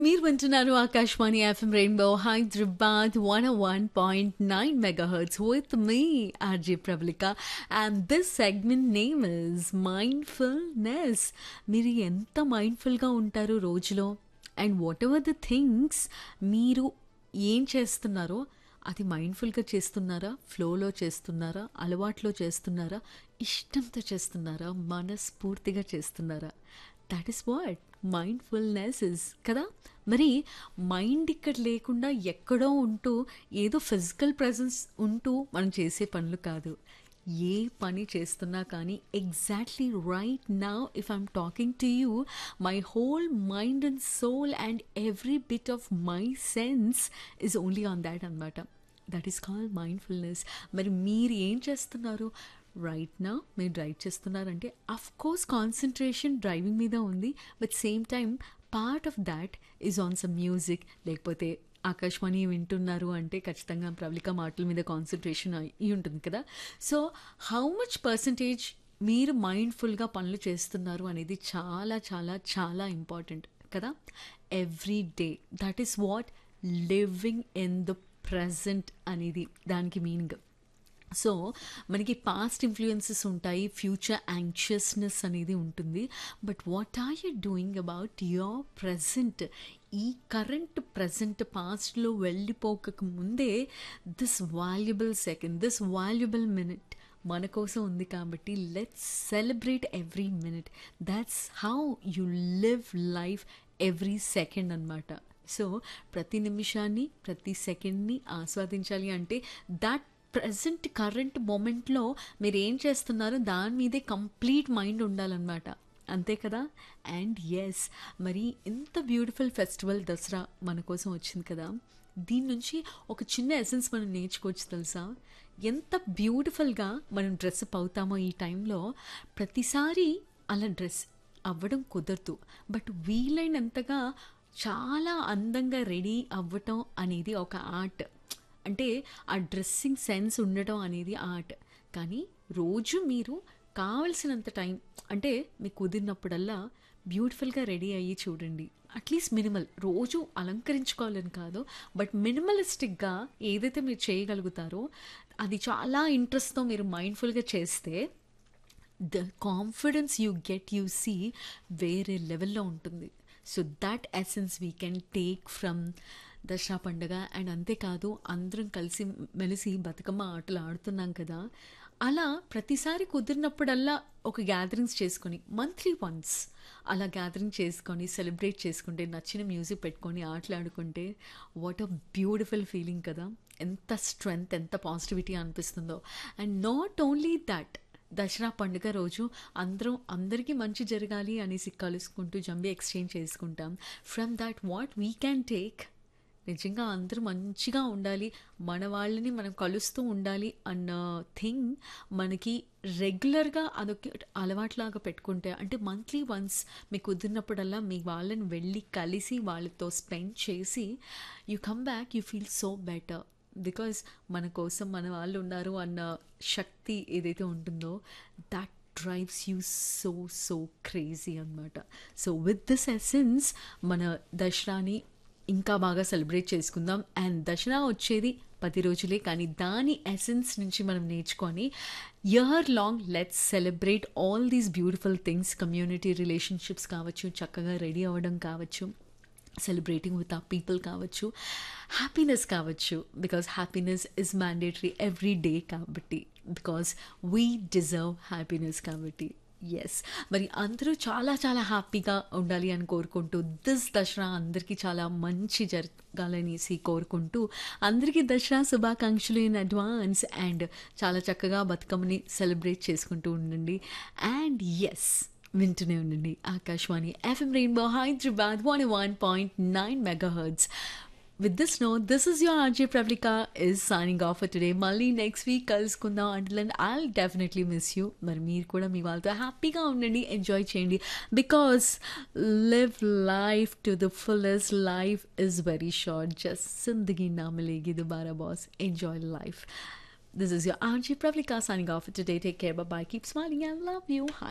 మీరు వింటున్నారు Akashvani FM rainbow Hyderabad one one point nine megahertz with మీ RJ Prabalika and this segment name is mindfulness మీరు ఎంత మైండ్ఫుల్గా ఉంటారు రోజులో and whatever the things మీరు ఏం చేస్తున్నారో అది మైండ్ఫుల్గా చేస్తున్నారా ఫ్లోలో చేస్తున్నారా అలవాట్లో చేస్తున్నారా ఇష్టంతో చేస్తున్నారా మనస్ఫూర్తిగా చేస్తున్నారా that is what mindfulness is కదా మరి మైండ్ ఇక్కడ లేకుండా ఎక్కడో ఉంటూ ఏదో ఫిజికల్ ప్రజెన్స్ ఉంటూ మనం చేసే పనులు కాదు ఏ పని చేస్తున్నా కానీ exactly right now if I'm talking to you my whole mind and soul and every bit of my sense is only on that అనమాట దట్ ఈస్ కాల్ మైండ్ఫుల్నెస్ మరి మీరు ఏం చేస్తున్నారు రైట్ నా మీరు డ్రైవ్ చేస్తున్నారంటే అఫ్ కోర్స్ కాన్సన్ట్రేషన్ డ్రైవింగ్ మీద ఉంది but same time part of that is on some music లేకపోతే ఆకాశవాణి వింటున్నారు అంటే ఖచ్చితంగా ప్రవళిక మాటల మీద కాన్సన్ట్రేషన్ అయి ఉంటుంది కదా సో హౌ మచ్ పర్సంటేజ్ మీరు మైండ్ఫుల్గా పనులు చేస్తున్నారు అనేది చాలా చాలా చాలా ఇంపార్టెంట్ కదా every day that is what living in the present అనేది దానికి మీనింగ్ సో మనకి పాస్ట్ ఇన్ఫ్లుయెన్సెస్ ఉంటాయి ఫ్యూచర్ యాంగ్షియస్నెస్ అనేది ఉంటుంది but what are you doing about your present ఈ కరెంట్ ప్రజెంట్ పాస్ట్లో వెళ్ళిపోక ముందే this valuable second this valuable minute మన కోసం ఉంది కాబట్టి let's celebrate every minute that's how you live life every second అనమాట సో ప్రతి నిమిషాన్ని ప్రతి సెకండ్ని ఆస్వాదించాలి అంటే దట్ ప్రజెంట్ కరెంట్ మూమెంట్లో మీరు ఏం చేస్తున్నారో దాని మీదే కంప్లీట్ మైండ్ ఉండాలన్నమాట అంతే కదా అండ్ ఎస్ మరి ఇంత బ్యూటిఫుల్ ఫెస్టివల్ దసరా మన కోసం వచ్చింది కదా దీని నుంచి ఒక చిన్న ఎసెన్స్ మనం నేర్చుకోవచ్చు తెలుసా ఎంత బ్యూటిఫుల్గా మనం డ్రెస్అప్ అవుతామో ఈ టైంలో ప్రతిసారి అలా డ్రెస్ అవ్వడం కుదరదు బట్ వీలైనంతగా చాలా అందంగా రెడీ అవ్వటం అనేది ఒక ఆర్ట్ అంటే ఆ డ్రెస్సింగ్ సెన్స్ ఉండటం అనేది ఆర్ట్ కానీ రోజు మీరు కావలసినంత టైం అంటే మీకు కుదిరినప్పుడల్లా బ్యూటిఫుల్గా రెడీ అయ్యి చూడండి అట్లీస్ట్ మినిమల్ రోజు అలంకరించుకోవాలని కాదు బట్ మినిమలిస్టిక్గా ఏదైతే మీరు చేయగలుగుతారో అది చాలా ఇంట్రెస్ట్తో మీరు మైండ్ఫుల్గా చేస్తే the confidence you get you see వేరే లెవెల్లో ఉంటుంది so that essence we can take from Dasara పండుగ అండ్ అంతేకాదు అందరం కలిసి మెలిసి బతుకమ్మ ఆటలు ఆడుతున్నాం కదా అలా ప్రతిసారి కుదిరినప్పుడల్లా ఒక గ్యాదరింగ్స్ చేసుకొని మంత్లీ వన్స్ అలా గ్యాదరింగ్ చేసుకొని సెలబ్రేట్ చేసుకుంటే నచ్చిన మ్యూజిక్ పెట్టుకొని ఆటలాడుకుంటే వాట్ అ బ్యూటిఫుల్ ఫీలింగ్ కదా ఎంత స్ట్రెంగ్త్ ఎంత పాజిటివిటీ అనిపిస్తుందో and not only that Dasara పండుగ రోజు అందరం అందరికీ మంచి జరగాలి అనేసి కలుసుకుంటూ జంబీ ఎక్స్చేంజ్ చేసుకుంటాం from that what we can take నిజంగా అందరూ మంచిగా ఉండాలి మన వాళ్ళని మనం కలుస్తూ ఉండాలి అన్న థింగ్ మనకి రెగ్యులర్గా అదొక అలవాట్లాగా పెట్టుకుంటే అంటే మంత్లీ వన్స్ మీకు కుదిరినప్పుడల్లా మీ వాళ్ళని వెళ్ళి కలిసి వాళ్ళతో స్పెండ్ చేసి you come back you feel so better because మన కోసం మన వాళ్ళు ఉన్నారు అన్న శక్తి ఏదైతే ఉంటుందో that drives you so so crazy అనమాట సో విత్ దిస్ ఎసెన్స్ మన దసరాని ఇంకా బాగా సెలబ్రేట్ చేసుకుందాం అండ్ దసరా వచ్చేది పది రోజులే కానీ దాని ఎసెన్స్ నుంచి మనం నేర్చుకొని year long let's celebrate all these beautiful things community relationships కావచ్చు చక్కగా రెడీ అవ్వడం కావచ్చు సెలబ్రేటింగ్ విత్ ఆ పీపుల్ కావచ్చు హ్యాపీనెస్ కావచ్చు because happiness is mandatory every day కాబట్టి బికాస్ వీ డిజర్వ్ హ్యాపీనెస్ కాబట్టి ఎస్ మరి అందరూ చాలా చాలా హ్యాపీగా ఉండాలి అని కోరుకుంటూ దిస్ దసరా అందరికీ చాలా మంచి జరగాలనేసి కోరుకుంటూ అందరికీ దసరా శుభాకాంక్షలు ఇన్ అడ్వాన్స్ అండ్ చాలా చక్కగా బతుకమ్మని సెలబ్రేట్ చేసుకుంటూ ఉండండి అండ్ ఎస్ వింటూనే ఉండండి Akashvani FM rainbow Hyderabad one one point nine megahertz With this note, this is your RJ Pravlika is signing off for today. మళ్ళీ నెక్స్ట్ వీక్ కలుసుకుందాం అంటే ఐల్ డెఫినెట్లీ మిస్ యూ మరి మీరు కూడా మీ వాళ్ళతో హ్యాపీగా ఉండండి ఎంజాయ్ చేయండి because live life to the fullest life is very short just Zindagi Na Milegi Dobara boss enjoy life This is your RJ Pravlika signing off for today. Take care. Bye bye. Keep smiling and love you. Hi.